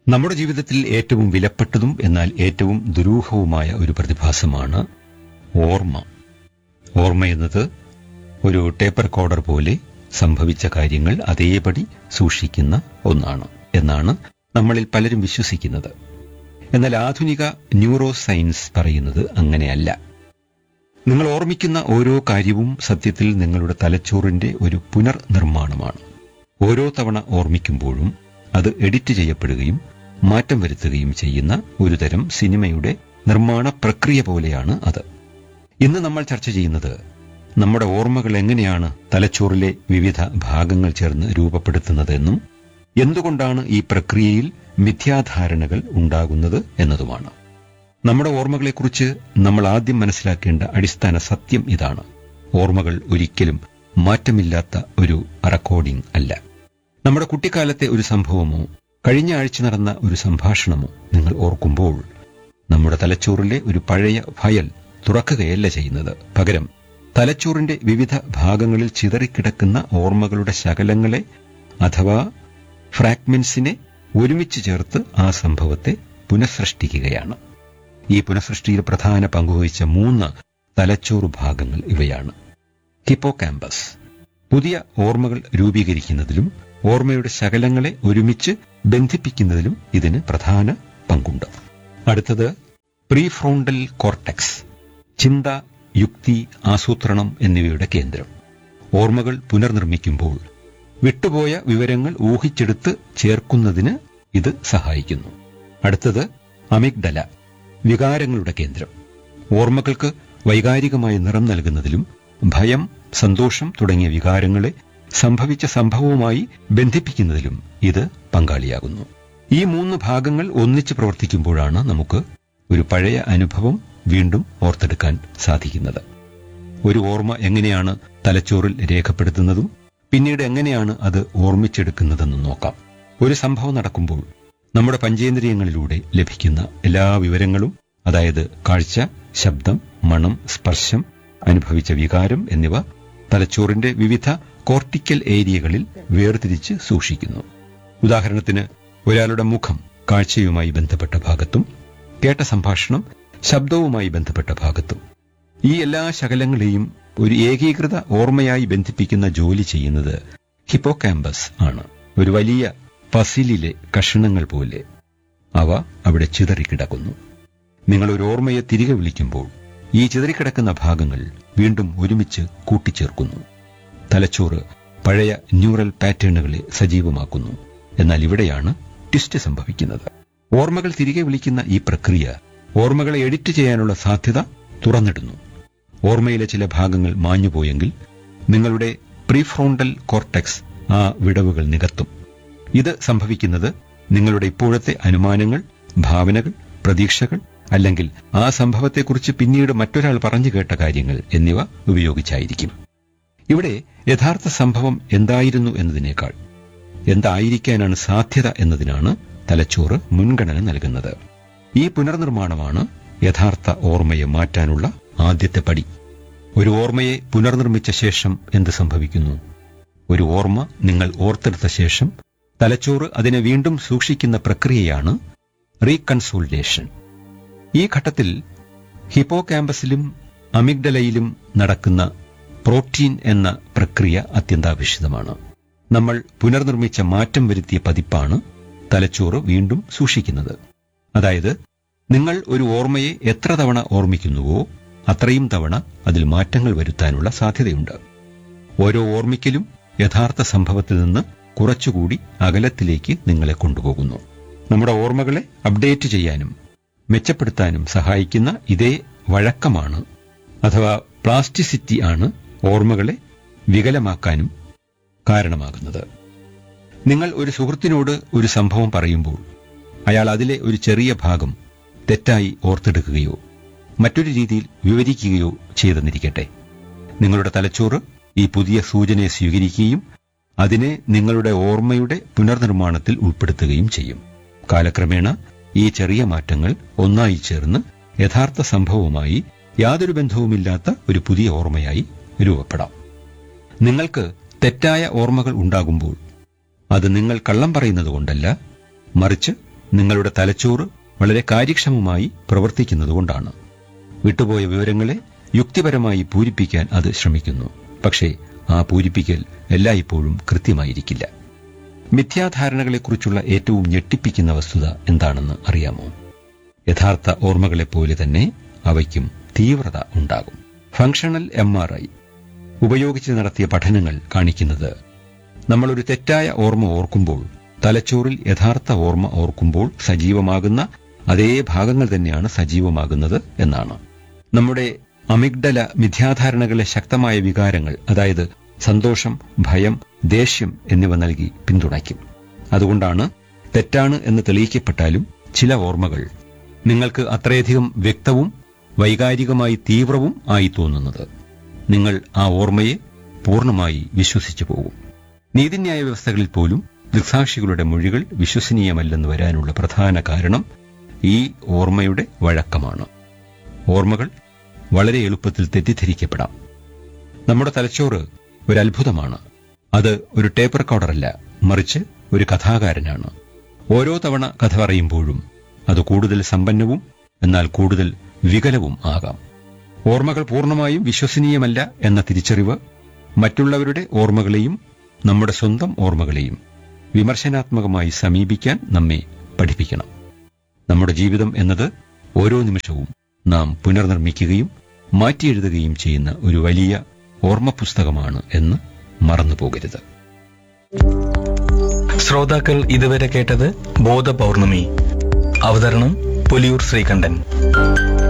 നമ്മുടെ ജീവിതത്തിൽ ഏറ്റവും വിലപ്പെട്ടതും എന്നാൽ ഏറ്റവും ദുരൂഹവുമായ ഒരു പ്രതിഭാസമാണ് ഓർമ്മ ഓർമ്മ എന്നത് ഒരു ടേപ്പ് റെക്കോർഡർ പോലെ സംഭവിച്ച കാര്യങ്ങൾ അതേപടി സൂക്ഷിക്കുന്ന ഒന്നാണ് എന്നാണ് നമ്മളിൽ പലരും വിശ്വസിക്കുന്നത് എന്നാൽ ആധുനിക ന്യൂറോ സയൻസ് പറയുന്നത് അങ്ങനെയല്ല നിങ്ങൾ ഓർമ്മിക്കുന്ന ഓരോ കാര്യവും സത്യത്തിൽ നിങ്ങളുടെ തലച്ചോറിന്റെ ഒരു പുനർനിർമ്മാണമാണ് ഓരോ തവണ ഓർമ്മിക്കുമ്പോഴും അത് എഡിറ്റ് ചെയ്യപ്പെടുകയും മാറ്റം വരുത്തുകയും ചെയ്യുന്ന ഒരുതരം സിനിമയുടെ നിർമ്മാണ പ്രക്രിയ പോലെയാണ് അത് ഇന്ന് നമ്മൾ ചർച്ച ചെയ്യുന്നത് നമ്മുടെ ഓർമ്മകൾ എങ്ങനെയാണ് തലച്ചോറിലെ വിവിധ ഭാഗങ്ങൾ ചേർന്ന് രൂപപ്പെടുത്തുന്നതെന്നും എന്തുകൊണ്ടാണ് ഈ പ്രക്രിയയിൽ മിഥ്യാധാരണകൾ ഉണ്ടാകുന്നത് എന്നതുമാണ് നമ്മുടെ ഓർമ്മകളെക്കുറിച്ച് നമ്മൾ ആദ്യം മനസ്സിലാക്കേണ്ട അടിസ്ഥാന സത്യം ഇതാണ് ഓർമ്മകൾ ഒരിക്കലും മാറ്റമില്ലാത്ത ഒരു റെക്കോർഡിംഗ് അല്ല നമ്മുടെ കുട്ടിക്കാലത്തെ ഒരു സംഭവമോ കഴിഞ്ഞ ആഴ്ച നടന്ന ഒരു സംഭാഷണമോ നിങ്ങൾ ഓർക്കുമ്പോൾ നമ്മുടെ തലച്ചോറിലെ ഒരു പഴയ ഫയൽ തുറക്കുകയല്ല ചെയ്യുന്നത് പകരം തലച്ചോറിന്റെ വിവിധ ഭാഗങ്ങളിൽ ചിതറിക്കിടക്കുന്ന ഓർമ്മകളുടെ ശകലങ്ങളെ അഥവാ ഫ്രാഗ്മെന്റ്സിനെ ഒരുമിച്ച് ചേർത്ത് ആ സംഭവത്തെ പുനഃസൃഷ്ടിക്കുകയാണ് ഈ പുനഃസൃഷ്ടിയിൽ പ്രധാന പങ്കുവഹിച്ച മൂന്ന് തലച്ചോറ് ഭാഗങ്ങൾ ഇവയാണ് ഹിപ്പോ ക്യാമ്പസ് പുതിയ ഓർമ്മകൾ രൂപീകരിക്കുന്നതിലും ഓർമ്മയുടെ ശകലങ്ങളെ ഒരുമിച്ച് ബന്ധിപ്പിക്കുന്നതിലും ഇതിന് പ്രധാന പങ്കുണ്ട് അടുത്തത് പ്രീഫ്രോണ്ടൽ കോർട്ടെക്സ് ചിന്ത യുക്തി ആസൂത്രണം എന്നിവയുടെ കേന്ദ്രം ഓർമ്മകൾ പുനർനിർമ്മിക്കുമ്പോൾ വിട്ടുപോയ വിവരങ്ങൾ ഊഹിച്ചെടുത്ത് ചേർക്കുന്നതിന് ഇത് സഹായിക്കുന്നു അടുത്തത് അമിഗ്ഡല വികാരങ്ങളുടെ കേന്ദ്രം ഓർമ്മകൾക്ക് വൈകാരികമായ നിറം നൽകുന്നതിലും ഭയം സന്തോഷം തുടങ്ങിയ വികാരങ്ങളെ സംഭവിച്ച സംഭവവുമായി ബന്ധിപ്പിക്കുന്നതിലും ഇത് പങ്കാളിയാകുന്നു ഈ മൂന്ന് ഭാഗങ്ങൾ ഒന്നിച്ച് പ്രവർത്തിക്കുമ്പോഴാണ് നമുക്ക് ഒരു പഴയ അനുഭവം വീണ്ടും ഓർത്തെടുക്കാൻ സാധിക്കുന്നത് ഒരു ഓർമ്മ എങ്ങനെയാണ് തലച്ചോറിൽ രേഖപ്പെടുത്തുന്നതും പിന്നീട് എങ്ങനെയാണ് അത് ഓർമ്മിച്ചെടുക്കുന്നതെന്നും നോക്കാം ഒരു സംഭവം നടക്കുമ്പോൾ നമ്മുടെ പഞ്ചേന്ദ്രിയങ്ങളിലൂടെ ലഭിക്കുന്ന എല്ലാ വിവരങ്ങളും അതായത് കാഴ്ച ശബ്ദം മണം സ്പർശം അനുഭവിച്ച വികാരം എന്നിവ തലച്ചോറിന്റെ വിവിധ കോർട്ടിക്കൽ ഏരിയകളിൽ വേർതിരിച്ച് സൂക്ഷിക്കുന്നു ഉദാഹരണത്തിന് ഒരാളുടെ മുഖം കാഴ്ചയുമായി ബന്ധപ്പെട്ട ഭാഗത്തും കേട്ട സംഭാഷണം ശബ്ദവുമായി ബന്ധപ്പെട്ട ഭാഗത്തും ഈ എല്ലാ ശകലങ്ങളെയും ഒരു ഏകീകൃത ഓർമ്മയായി ബന്ധിപ്പിക്കുന്ന ജോലി ചെയ്യുന്നത് ഹിപ്പോ ക്യാമ്പസ് ആണ് ഒരു വലിയ പസിലിലെ കഷണങ്ങൾ പോലെ അവ അവിടെ ചിതറിക്കിടക്കുന്നു നിങ്ങൾ ഒരു ഓർമ്മയെ തിരികെ വിളിക്കുമ്പോൾ ഈ ചിതറിക്കിടക്കുന്ന ഭാഗങ്ങൾ വീണ്ടും ഒരുമിച്ച് കൂട്ടിച്ചേർക്കുന്നു തലച്ചോറ് പഴയ ന്യൂറൽ പാറ്റേണുകളെ സജീവമാക്കുന്നു എന്നാൽ ഇവിടെയാണ് ട്വിസ്റ്റ് സംഭവിക്കുന്നത് ഓർമ്മകൾ തിരികെ വിളിക്കുന്ന ഈ പ്രക്രിയ ഓർമ്മകളെ എഡിറ്റ് ചെയ്യാനുള്ള സാധ്യത തുറന്നിടുന്നു ഓർമ്മയിലെ ചില ഭാഗങ്ങൾ മാഞ്ഞുപോയെങ്കിൽ നിങ്ങളുടെ പ്രീഫ്രോണ്ടൽ കോർട്ടെക്സ് ആ വിടവുകൾ നികത്തും ഇത് സംഭവിക്കുന്നത് നിങ്ങളുടെ ഇപ്പോഴത്തെ അനുമാനങ്ങൾ ഭാവനകൾ പ്രതീക്ഷകൾ അല്ലെങ്കിൽ ആ സംഭവത്തെക്കുറിച്ച് പിന്നീട് മറ്റൊരാൾ പറഞ്ഞു കേട്ട കാര്യങ്ങൾ എന്നിവ ഉപയോഗിച്ചായിരിക്കും ഇവിടെ യഥാർത്ഥ സംഭവം എന്തായിരുന്നു എന്നതിനേക്കാൾ എന്തായിരിക്കാനാണ് സാധ്യത എന്നതിനാണ് തലച്ചോറ് മുൻഗണന നൽകുന്നത് ഈ പുനർനിർമ്മാണമാണ് യഥാർത്ഥ ഓർമ്മയെ മാറ്റാനുള്ള ആദ്യത്തെ പടി ഒരു ഓർമ്മയെ പുനർനിർമ്മിച്ച ശേഷം എന്ത് സംഭവിക്കുന്നു ഒരു ഓർമ്മ നിങ്ങൾ ഓർത്തെടുത്ത ശേഷം തലച്ചോറ് അതിനെ വീണ്ടും സൂക്ഷിക്കുന്ന പ്രക്രിയയാണ് റീകൺസോൾട്ടേഷൻ ഈ ഘട്ടത്തിൽ ഹിപ്പോ ക്യാമ്പസിലും അമിഗ്ഡലയിലും നടക്കുന്ന പ്രോട്ടീൻ എന്ന പ്രക്രിയ അത്യന്താപേക്ഷിതമാണ് നമ്മൾ പുനർനിർമ്മിച്ച മാറ്റം വരുത്തിയ പതിപ്പാണ് തലച്ചോറ് വീണ്ടും സൂക്ഷിക്കുന്നത് അതായത് നിങ്ങൾ ഒരു ഓർമ്മയെ എത്ര തവണ ഓർമ്മിക്കുന്നുവോ അത്രയും തവണ അതിൽ മാറ്റങ്ങൾ വരുത്താനുള്ള സാധ്യതയുണ്ട് ഓരോ ഓർമ്മിക്കലും യഥാർത്ഥ സംഭവത്തിൽ നിന്ന് കുറച്ചുകൂടി അകലത്തിലേക്ക് നിങ്ങളെ കൊണ്ടുപോകുന്നു നമ്മുടെ ഓർമ്മകളെ അപ്ഡേറ്റ് ചെയ്യാനും മെച്ചപ്പെടുത്താനും സഹായിക്കുന്ന ഇതേ വഴക്കമാണ് അഥവാ പ്ലാസ്റ്റിസിറ്റി ആണ് ഓർമ്മകളെ വികലമാക്കാനും കാരണമാകുന്നത് നിങ്ങൾ ഒരു സുഹൃത്തിനോട് ഒരു സംഭവം പറയുമ്പോൾ അയാൾ അതിലെ ഒരു ചെറിയ ഭാഗം തെറ്റായി ഓർത്തെടുക്കുകയോ മറ്റൊരു രീതിയിൽ വിവരിക്കുകയോ ചെയ്തെന്നിരിക്കട്ടെ നിങ്ങളുടെ തലച്ചോറ് ഈ പുതിയ സൂചനയെ സ്വീകരിക്കുകയും അതിനെ നിങ്ങളുടെ ഓർമ്മയുടെ പുനർനിർമ്മാണത്തിൽ ഉൾപ്പെടുത്തുകയും ചെയ്യും കാലക്രമേണ ഈ ചെറിയ മാറ്റങ്ങൾ ഒന്നായി ചേർന്ന് യഥാർത്ഥ സംഭവവുമായി യാതൊരു ബന്ധവുമില്ലാത്ത ഒരു പുതിയ ഓർമ്മയായി രൂപപ്പെടാം നിങ്ങൾക്ക് തെറ്റായ ഓർമ്മകൾ ഉണ്ടാകുമ്പോൾ അത് നിങ്ങൾ കള്ളം പറയുന്നത് കൊണ്ടല്ല മറിച്ച് നിങ്ങളുടെ തലച്ചോറ് വളരെ കാര്യക്ഷമമായി പ്രവർത്തിക്കുന്നതുകൊണ്ടാണ് വിട്ടുപോയ വിവരങ്ങളെ യുക്തിപരമായി പൂരിപ്പിക്കാൻ അത് ശ്രമിക്കുന്നു പക്ഷേ ആ പൂരിപ്പിക്കൽ എല്ലായ്പ്പോഴും കൃത്യമായിരിക്കില്ല മിഥ്യാധാരണകളെക്കുറിച്ചുള്ള ഏറ്റവും ഞെട്ടിപ്പിക്കുന്ന വസ്തുത എന്താണെന്ന് അറിയാമോ യഥാർത്ഥ ഓർമ്മകളെപ്പോലെ തന്നെ അവയ്ക്കും തീവ്രത ഉണ്ടാകും ഫങ്ഷണൽ എം ആർ ഐ ഉപയോഗിച്ച് നടത്തിയ പഠനങ്ങൾ കാണിക്കുന്നത് നമ്മളൊരു തെറ്റായ ഓർമ്മ ഓർക്കുമ്പോൾ തലച്ചോറിൽ യഥാർത്ഥ ഓർമ്മ ഓർക്കുമ്പോൾ സജീവമാകുന്ന അതേ ഭാഗങ്ങൾ തന്നെയാണ് സജീവമാകുന്നത് എന്നാണ് നമ്മുടെ അമിഗ്ഡല മിഥ്യാധാരണകളെ ശക്തമായ വികാരങ്ങൾ അതായത് സന്തോഷം ഭയം ദേഷ്യം എന്നിവ നൽകി പിന്തുണയ്ക്കും അതുകൊണ്ടാണ് തെറ്റാണ് എന്ന് തെളിയിക്കപ്പെട്ടാലും ചില ഓർമ്മകൾ നിങ്ങൾക്ക് അത്രയധികം വ്യക്തവും വൈകാരികമായി തീവ്രവും ആയി തോന്നുന്നത് നിങ്ങൾ ആ ഓർമ്മയെ പൂർണ്ണമായി വിശ്വസിച്ചു പോകും നീതിന്യായ വ്യവസ്ഥകളിൽ പോലും ദൃക്സാക്ഷികളുടെ മൊഴികൾ വിശ്വസനീയമല്ലെന്ന് വരാനുള്ള പ്രധാന കാരണം ഈ ഓർമ്മയുടെ വഴക്കമാണ് ഓർമ്മകൾ വളരെ എളുപ്പത്തിൽ തെറ്റിദ്ധരിക്കപ്പെടാം നമ്മുടെ തലച്ചോറ് ഒരു അത്ഭുതമാണ് അത് ഒരു ടേപ്പ് റെക്കോർഡറല്ല മറിച്ച് ഒരു കഥാകാരനാണ് ഓരോ തവണ കഥ പറയുമ്പോഴും അത് കൂടുതൽ സമ്പന്നവും എന്നാൽ കൂടുതൽ വികലവും ആകാം ഓർമ്മകൾ പൂർണ്ണമായും വിശ്വസനീയമല്ല എന്ന തിരിച്ചറിവ് മറ്റുള്ളവരുടെ ഓർമ്മകളെയും നമ്മുടെ സ്വന്തം ഓർമ്മകളെയും വിമർശനാത്മകമായി സമീപിക്കാൻ നമ്മെ പഠിപ്പിക്കണം നമ്മുടെ ജീവിതം എന്നത് ഓരോ നിമിഷവും നാം പുനർനിർമ്മിക്കുകയും മാറ്റിയെഴുതുകയും ചെയ്യുന്ന ഒരു വലിയ ഓർമ്മ പുസ്തകമാണ് എന്ന് മറന്നുപോകരുത് ശ്രോതാക്കൾ ഇതുവരെ കേട്ടത് ബോധ പൗർണമി അവതരണം പുലിയൂർ ശ്രീകണ്ഠൻ